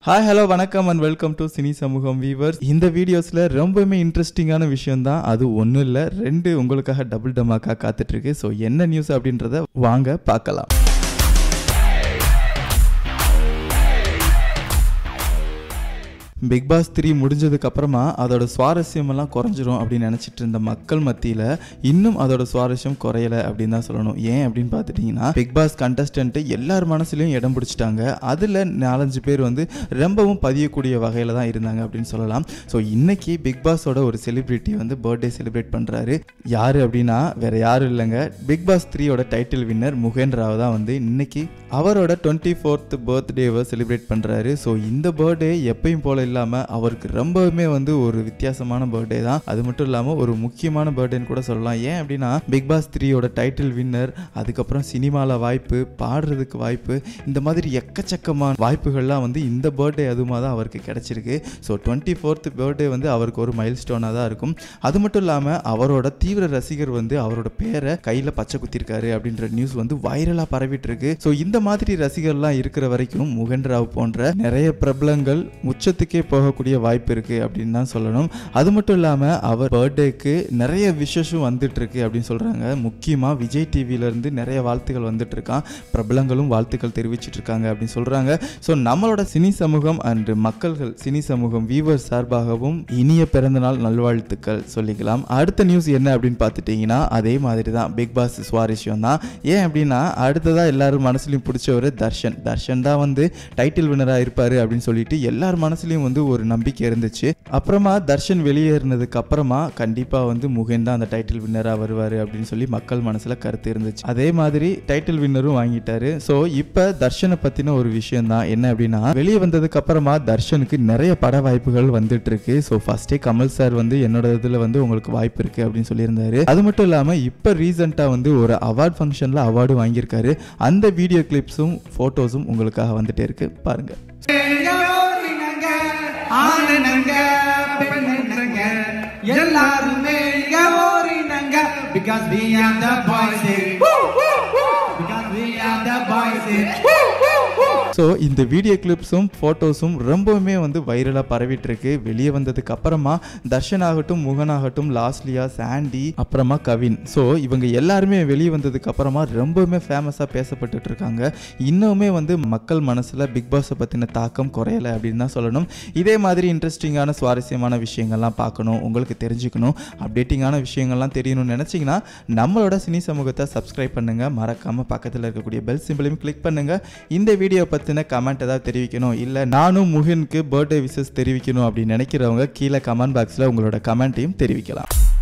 Hi hello வணக்கம் and welcome to Cini Samugam viewers இந்த வீடியோஸில் ரொம்பவுமே இன்ட்ரெஸ்டிங்கான விஷயம் தான் அது ஒன்றும் இல்லை ரெண்டு உங்களுக்காக டபுள் டமாக்கா காத்துட்ருக்கு ஸோ என்ன நியூஸ் அப்படின்றத வாங்க பார்க்கலாம் பிக் பாஸ் த்ரீ முடிஞ்சதுக்கு அப்புறமா அதோட சுவாரஸ்யம் எல்லாம் குறைஞ்சிரும் அப்படின்னு நினைச்சிட்டு இருந்த மக்கள் மத்தியில் இன்னும் அதோட சுவாரஸ்யம் குறையல அப்படின்னு தான் சொல்லணும் ஏன் அப்படின்னு பார்த்துட்டிங்கன்னா பிக் பாஸ் கண்டஸ்டன்ட் எல்லார் மனசுலையும் இடம் பிடிச்சிட்டாங்க அதில் நாலஞ்சு பேர் வந்து ரொம்பவும் பதியக்கூடிய வகையில் தான் இருந்தாங்க அப்படின்னு சொல்லலாம் ஸோ இன்னைக்கு பிக் பாஸோட ஒரு செலிபிரிட்டி வந்து பர்த்டே செலிப்ரேட் பண்ணுறாரு யார் அப்படின்னா வேற யாரும் இல்லைங்க பிக் பாஸ் த்ரீயோட டைட்டில் வின்னர் முகேன் ராவ் தான் வந்து இன்னைக்கு அவரோட டுவெண்ட்டி ஃபோர்த் பர்த்டேவை செலிப்ரேட் பண்ணுறாரு ஸோ இந்த பர்த்டே எப்பயும் போல இல்லாமல் அவருக்கு ரொம்பவுமே வந்து ஒரு வித்தியாசமான பர்த்டே தான் அது மட்டும் இல்லாமல் ஒரு முக்கியமான பர்த்டேன்னு கூட சொல்லலாம் ஏன் அப்படின்னா பிக் பாஸ் த்ரீயோட டைட்டில் வின்னர் அதுக்கப்புறம் சினிமாவில் வாய்ப்பு பாடுறதுக்கு வாய்ப்பு இந்த மாதிரி எக்கச்சக்கமான வாய்ப்புகள்லாம் வந்து இந்த பர்த்டே அதுமா தான் அவருக்கு கிடைச்சிருக்கு ஸோ டுவெண்ட்டி ஃபோர்த் பர்த்டே வந்து அவருக்கு ஒரு மைல் ஸ்டோனாக தான் இருக்கும் அது மட்டும் இல்லாமல் அவரோட தீவிர ரசிகர் வந்து அவரோட பேரை கையில் பச்சை குத்திருக்காரு அப்படின்ற நியூஸ் வந்து வைரலாக பரவிட்டு இருக்கு ஸோ இந்த மாதிரி ரசிகர்லாம் இருக்கிற வரைக்கும் முகன் ராவ் போன்ற நிறைய பிரபலங்கள் உச்சத்துக்கே போகக்கூடிய வாய்ப்பு இருக்கு அப்படின்னு தான் சொல்லணும் அது மட்டும் இல்லாமல் அவர் பர்த்டேக்கு நிறைய விஷஸும் வந்துட்டு இருக்கு அப்படின்னு சொல்றாங்க முக்கியமாக விஜய் டிவில இருந்து நிறைய வாழ்த்துக்கள் வந்துட்டு இருக்கான் பிரபலங்களும் வாழ்த்துக்கள் தெரிவிச்சிட்டு இருக்காங்க அப்படின்னு சொல்றாங்க ஸோ நம்மளோட சினி சமூகம் அண்ட் மக்கள்கள் சினி சமூகம் வீவர் சார்பாகவும் இனிய பிறந்தநாள் நல்வாழ்த்துக்கள் சொல்லிக்கலாம் அடுத்த நியூஸ் என்ன அப்படின்னு பார்த்துட்டிங்கன்னா அதே மாதிரி தான் பிக் பாஸ் சுவாரஸ்யம் தான் ஏன் அப்படின்னா அடுத்ததாக எல்லாரும் மனசுலையும் பிடிச்சவர் தர்ஷன் தர்ஷன் தான் வந்து டைட்டில் வினராக இருப்பார் அப்படின்னு சொல்லிட்டு எல்லார் மனசுலையும் வந்து ஒரு நம்பிக்கை இருந்துச்சு அப்புறமா தர்ஷன் வெளியேறினதுக்கு அப்புறமா கண்டிப்பாக வந்து முகேன் தான் அந்த டைட்டில் வின்னராக வருவார் அப்படின்னு சொல்லி மக்கள் மனசில் கருத்து இருந்துச்சு அதே மாதிரி டைட்டில் வின்னரும் வாங்கிட்டாரு ஸோ இப்போ தர்ஷனை பற்றின ஒரு விஷயம் தான் என்ன அப்படின்னா வெளியே வந்ததுக்கு அப்புறமா தர்ஷனுக்கு நிறைய பட வாய்ப்புகள் வந்துட்டு இருக்கு ஸோ ஃபர்ஸ்டே கமல் சார் வந்து என்னோட இதில் வந்து உங்களுக்கு வாய்ப்பு இருக்கு அப்படின்னு சொல்லியிருந்தாரு அது மட்டும் இல்லாமல் இப்போ ரீசெண்டாக வந்து ஒரு அவார்ட் ஃபங்க்ஷனில் அவார்டு வாங்கியிருக்காரு அந்த வீடியோ கிளிப்ஸும் ஃபோட்டோஸும் உங்களுக்காக வந்துட்டே இருக்கு பாருங்க ஓரினங்க, ஆனனங்க, பெண்ணனங்க, எல்லாருமே இங்க ஓரினங்க because we are the boys here. because we are the boys here. So இந்த வீடியோ கிளிப்ஸும் ஃபோட்டோஸும் ரொம்பவுமே வந்து வைரலாக பரவிட்டு இருக்கு வெளியே வந்ததுக்கு அப்புறமா தர்ஷன் ஆகட்டும் முகன் ஆகட்டும் லாஸ்லியா சாண்டி அப்புறமா கவின் ஸோ இவங்க எல்லாருமே வெளியே வந்ததுக்கு அப்புறமா ரொம்பவுமே ஃபேமஸாக பேசப்பட்டுட்டு இருக்காங்க இன்னுமே வந்து மக்கள் மனசில் பிக் பாஸை பற்றின தாக்கம் குறையலை அப்படின்னு தான் சொல்லணும் இதே மாதிரி இன்ட்ரெஸ்டிங்கான சுவாரஸ்யமான விஷயங்கள்லாம் பார்க்கணும் உங்களுக்கு தெரிஞ்சுக்கணும் அப்டேட்டிங்கான விஷயங்கள்லாம் தெரியணும்னு நினச்சிங்கன்னா நம்மளோட சினி சமூகத்தை சப்ஸ்கிரைப் பண்ணுங்கள் மறக்காமல் பக்கத்தில் இருக்கக்கூடிய பெல் சிம்பிளையும் கிளிக் பண்ணுங்கள் இந்த வீடியோ பற்றின கமெண்ட் ஏதாவது தெரிவிக்கணும் இல்லை நானும் முகினுக்கு பர்த்டே விஷஸ் தெரிவிக்கணும் அப்படின்னு நினைக்கிறவங்க கீழே கமெண்ட் பாக்ஸில் உங்களோட கமெண்ட்டையும் தெரிவிக்கலாம்